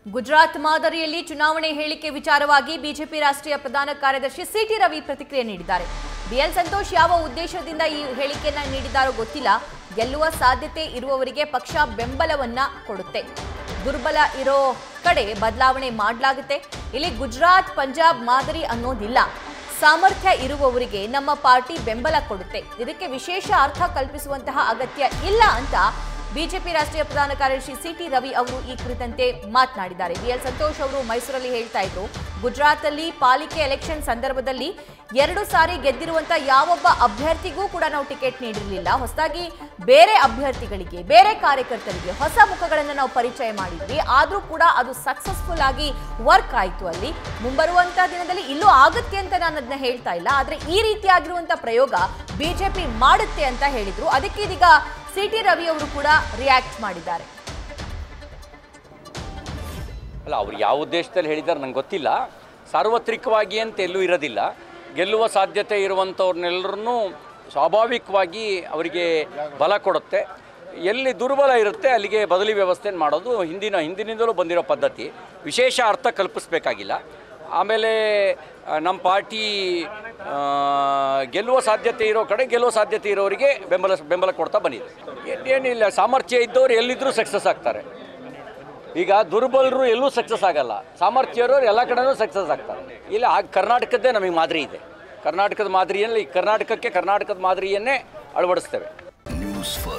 ಗುಜರಾತ್ ಮಾದರಿಯಲ್ಲಿ ಚುನಾವಣೆ ಹೇಳಿಕೆ ವಿಚಾರವಾಗಿ ಬಿಜೆಪಿ ರಾಷ್ಟ್ರೀಯ ಪ್ರಧಾನ ಕಾರ್ಯದರ್ಶಿ ಸಿಟಿ ರವಿ ಪ್ರತಿಕ್ರಿಯೆ ನೀಡಿದ್ದಾರೆ ಬಿಎಲ್ ಸಂತೋಷ್ ಯಾವ ಉದ್ದೇಶದಿಂದ ಈ ಹೇಳಿಕೆಯನ್ನ ನೀಡಿದ್ದಾರೋ ಗೊತ್ತಿಲ್ಲ ಗೆಲ್ಲುವ ಸಾಧ್ಯತೆ ಇರುವವರಿಗೆ ಪಕ್ಷ ಬೆಂಬಲವನ್ನ ಕೊಡುತ್ತೆ ದುರ್ಬಲ ಇರೋ ಕಡೆ ಬದಲಾವಣೆ ಮಾಡಲಾಗುತ್ತೆ ಇಲ್ಲಿ ಗುಜರಾತ್ ಪಂಜಾಬ್ ಮಾದರಿ ಅನ್ನೋದಿಲ್ಲ ಸಾಮರ್ಥ್ಯ ಇರುವವರಿಗೆ ನಮ್ಮ ಪಾರ್ಟಿ ಬೆಂಬಲ ಕೊಡುತ್ತೆ ಇದಕ್ಕೆ ವಿಶೇಷ ಅರ್ಥ ಕಲ್ಪಿಸುವಂತಹ ಅಗತ್ಯ ಇಲ್ಲ ಅಂತ ಬಿಜೆಪಿ ರಾಷ್ಟ್ರೀಯ ಪ್ರಧಾನ ಕಾರ್ಯದರ್ಶಿ ಸಿಟಿ ರವಿ ಅವರು ಈ ಕುರಿತಂತೆ ಮಾತನಾಡಿದ್ದಾರೆ ಬಿಎಲ್ ಸಂತೋಷ್ ಅವರು ಮೈಸೂರಲ್ಲಿ ಹೇಳ್ತಾ ಇದ್ರು ಗುಜರಾತ್ ಅಲ್ಲಿ ಪಾಲಿಕೆ ಎಲೆಕ್ಷನ್ ಸಂದರ್ಭದಲ್ಲಿ ಎರಡು ಸಾರಿ ಗೆದ್ದಿರುವಂತ ಯಾವೊಬ್ಬ ಅಭ್ಯರ್ಥಿಗೂ ಕೂಡ ನಾವು ಟಿಕೆಟ್ ನೀಡಿರಲಿಲ್ಲ ಹೊಸದಾಗಿ ಬೇರೆ ಅಭ್ಯರ್ಥಿಗಳಿಗೆ ಬೇರೆ ಕಾರ್ಯಕರ್ತರಿಗೆ ಹೊಸ ಮುಖಗಳನ್ನು ನಾವು ಪರಿಚಯ ಮಾಡಿದ್ವಿ ಆದ್ರೂ ಕೂಡ ಅದು ಸಕ್ಸಸ್ಫುಲ್ ಆಗಿ ವರ್ಕ್ ಆಯ್ತು ಅಲ್ಲಿ ಮುಂಬರುವಂತ ದಿನದಲ್ಲಿ ಇಲ್ಲೂ ಆಗುತ್ತೆ ಅಂತ ನಾನು ಅದನ್ನ ಹೇಳ್ತಾ ಇಲ್ಲ ಆದ್ರೆ ಈ ರೀತಿಯಾಗಿರುವಂತ ಪ್ರಯೋಗ ಬಿಜೆಪಿ ಮಾಡುತ್ತೆ ಅಂತ ಹೇಳಿದ್ರು ಅದಕ್ಕೆ ಇದೀಗ ಸಿಟಿ ರವಿ ಅವರು ಕೂಡ ರಿಯಾಕ್ಟ್ ಮಾಡಿದ್ದಾರೆ ಅಲ್ಲ ಅವ್ರು ಯಾವ ಉದ್ದೇಶದಲ್ಲಿ ಹೇಳಿದ್ದಾರೆ ನಂಗೆ ಗೊತ್ತಿಲ್ಲ ಸಾರ್ವತ್ರಿಕವಾಗಿ ಅಂತ ಎಲ್ಲೂ ಇರೋದಿಲ್ಲ ಗೆಲ್ಲುವ ಸಾಧ್ಯತೆ ಇರುವಂಥವ್ರನ್ನೆಲ್ಲರನ್ನೂ ಸ್ವಾಭಾವಿಕವಾಗಿ ಅವರಿಗೆ ಬಲ ಕೊಡುತ್ತೆ ಎಲ್ಲಿ ದುರ್ಬಲ ಇರುತ್ತೆ ಅಲ್ಲಿಗೆ ಬದಲಿ ವ್ಯವಸ್ಥೆ ಮಾಡೋದು ಹಿಂದಿನ ಹಿಂದಿನಿಂದಲೂ ಬಂದಿರೋ ಪದ್ಧತಿ ವಿಶೇಷ ಅರ್ಥ ಕಲ್ಪಿಸ್ಬೇಕಾಗಿಲ್ಲ ಆಮೇಲೆ ಆ, ನಮ್ಮ ಪಾರ್ಟಿ ಆ, ಗೆಲ್ಲುವ ಸಾಧ್ಯತೆ ಇರೋ ಕಡೆ ಗೆಲ್ಲುವ ಸಾಧ್ಯತೆ ಇರೋರಿಗೆ ಬೆಂಬಲ ಬೆಂಬಲ ಕೊಡ್ತಾ ಬಂದಿದೆ ಏನ್- ಏನಿಲ್ಲ ಸಾಮರ್ಥ್ಯ ಇದ್ದವ್ರು ಎಲ್ಲಿದ್ದರೂ ಸಕ್ಸಸ್ ಆಗ್ತಾರೆ ಈಗ ದುರ್ಬಲರು ಎಲ್ಲೂ ಸಕ್ಸಸ್ ಆಗಲ್ಲ ಸಾಮರ್ಥ್ಯ ಇರೋರು ಎಲ್ಲ ಕಡೆನೂ ಸಕ್ಸಸ್ ಆಗ್ತಾರೆ ಇಲ್ಲ ಆ ಕರ್ನಾಟಕದ್ದೇ ನಮಗೆ ಮಾದರಿ ಇದೆ ಕರ್ನಾಟಕದ ಮಾದರಿಯಲ್ಲಿ ಕರ್ನಾಟಕಕ್ಕೆ ಕರ್ನಾಟಕದ ಮಾದರಿಯನ್ನೇ ಅಳವಡಿಸ್ತೇವೆ ನ್ಯೂಸ್ ಫಸ್ಟ್